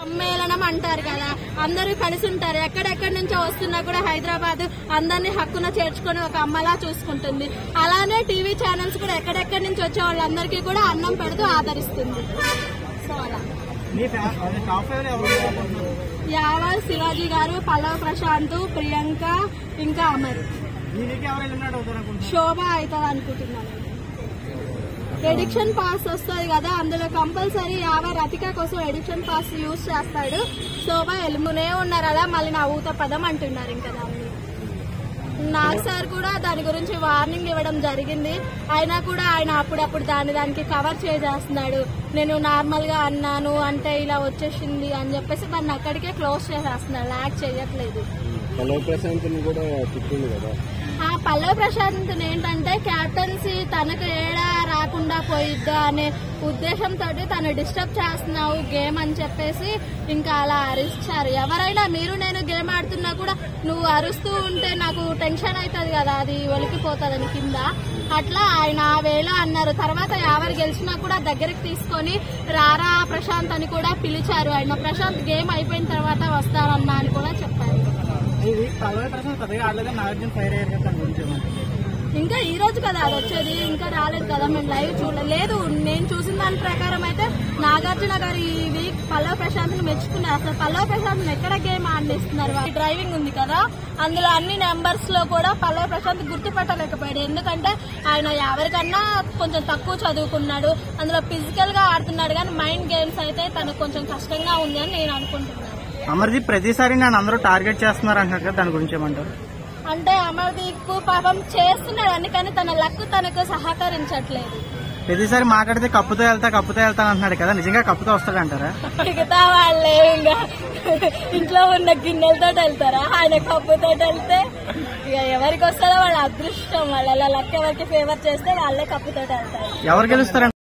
సమ్మేళనం అంటారు కదా అందరూ కలిసి ఉంటారు ఎక్కడెక్కడి నుంచో వస్తున్నా కూడా హైదరాబాద్ అందరినీ హక్కున చేర్చుకొని ఒక అమ్మలా చూసుకుంటుంది అలానే టీవీ ఛానల్స్ కూడా ఎక్కడెక్కడి నుంచి వచ్చే వాళ్ళందరికీ కూడా అన్నం పెడుతూ ఆదరిస్తుంది సో అలా మీ ఫ్యా- అదే టాప్ ఫైవ్ ఎవరు అనుకుంటున్నారు? యావల్ శివాజీ గారు పల్లవ్ ప్రశాంత్ ప్రియాంక ఇంకా అమర్ మీ నీకు ఎవరు ఎలిమినేట్ అవుతారు అనుకుంటున్నారు శోభ అవుతుంది అనుకుంటున్నాను ఎడిక్షన్ పాస్ వస్తుంది కదా అందులో కంపల్సరీ యాభై రతిక కోసం ఎడిక్షన్ పాస్ యూజ్ చేస్తాడు శోభ ఎలుమునే ఉన్నారు అలా మళ్ళీ నా ఊత పదం అంటున్నారు ఇంకా దాన్ని నాగ్ సార్ కూడా దాని గురించి వార్నింగ్ ఇవ్వడం జరిగింది అయినా కూడా ఆయన అప్పుడప్పుడు దాని దానికి కవర్ చేసేస్తున్నాడు నేను నార్మల్ గా అన్నాను అంటే ఇలా వచ్చేసింది అని చెప్పేసి దాన్ని అక్కడికే క్లోజ్ చేసేస్తున్నాడు లాక్ చేయట్లేదు పల్లవ్ ప్రశాంత్ కూడా తిట్టింది కదా ఆ పల్లవ ప్రశాంత్ ఏంటంటే క్యాప్టెన్సీ తనకు ఏడా రాకుండా పోయిద్దా అనే ఉద్దేశంతో తను డిస్టర్బ్ చేస్తున్నావు గేమ్ అని చెప్పేసి ఇంకా అలా అరిచారు ఎవరైనా మీరు నేను గేమ్ ఆడుతున్నా కూడా నువ్వు అరుస్తూ ఉంటే నాకు టెన్షన్ అవుతుంది కదా అది ఒలికిపోతుందని కింద అట్లా ఆయన ఆ వేళ అన్నారు తర్వాత ఎవరు గెలిచినా కూడా దగ్గరికి తీసుకొని రారా ప్రశాంత్ అని కూడా పిలిచారు ఆయన ప్రశాంత్ గేమ్ అయిపోయిన తర్వాత వస్తానన్నా అని కూడా చెప్పారు ఇది పల్లవి ప్రసాద్ పెద్దగా ఆడలేదు నాగార్జున ఫైర్ అయ్యారు కదా దాని గురించి ఏమంటారు? ఇంకా ఈ రోజు కదా అది వచ్చేది ఇంకా రాలేదు కదా మేము లైవ్ చూడలేదు నేను చూసిన దాని ప్రకారం అయితే నాగార్జున గారు ఈ వీక్ పల్లవ ప్రశాంత్ ని మెచ్చుకున్నారు అసలు పల్లవ ప్రశాంత్ ఎక్కడ గేమ్ ఆడిస్తున్నారు వాళ్ళు డ్రైవింగ్ ఉంది కదా అందులో అన్ని నెంబర్స్ లో కూడా పల్లవ ప్రశాంత్ గుర్తుపట్టలేకపోయాడు ఎందుకంటే ఆయన ఎవరికన్నా కొంచెం తక్కువ చదువుకున్నాడు అందులో ఫిజికల్ గా ఆడుతున్నాడు కానీ మైండ్ గేమ్స్ అయితే తనకు కొంచెం కష్టంగా ఉంది అని నేను అనుకుంటున్నాను అమర్దీప్ ప్రతిసారి నన్ను అందరూ టార్గెట్ చేస్తున్నారు అంటున్నారు కదా దాని గురించి ఏమంటారు అంటే అమర్దీప్ పాపం చేస్తున్నాడు అందుకని తన లక్ తనకు సహకరించట్లేదు ప్రతిసారి మాట్లాడితే కప్పుతో వెళ్తా కప్పుతో వెళ్తా అంటున్నాడు కదా నిజంగా కప్పుతో వస్తాడంటారా మిగతా వాళ్ళే ఇంకా ఇంట్లో ఉన్న గిన్నెలతో వెళ్తారా ఆయన కప్పుతో వెళ్తే ఇక ఎవరికి వస్తుందో వాళ్ళ అదృష్టం వాళ్ళ లక్ ఎవరికి ఫేవర్ చేస్తే వాళ్ళే కప్పుతో వెళ్తారు ఎవరు గెలుస్తారంట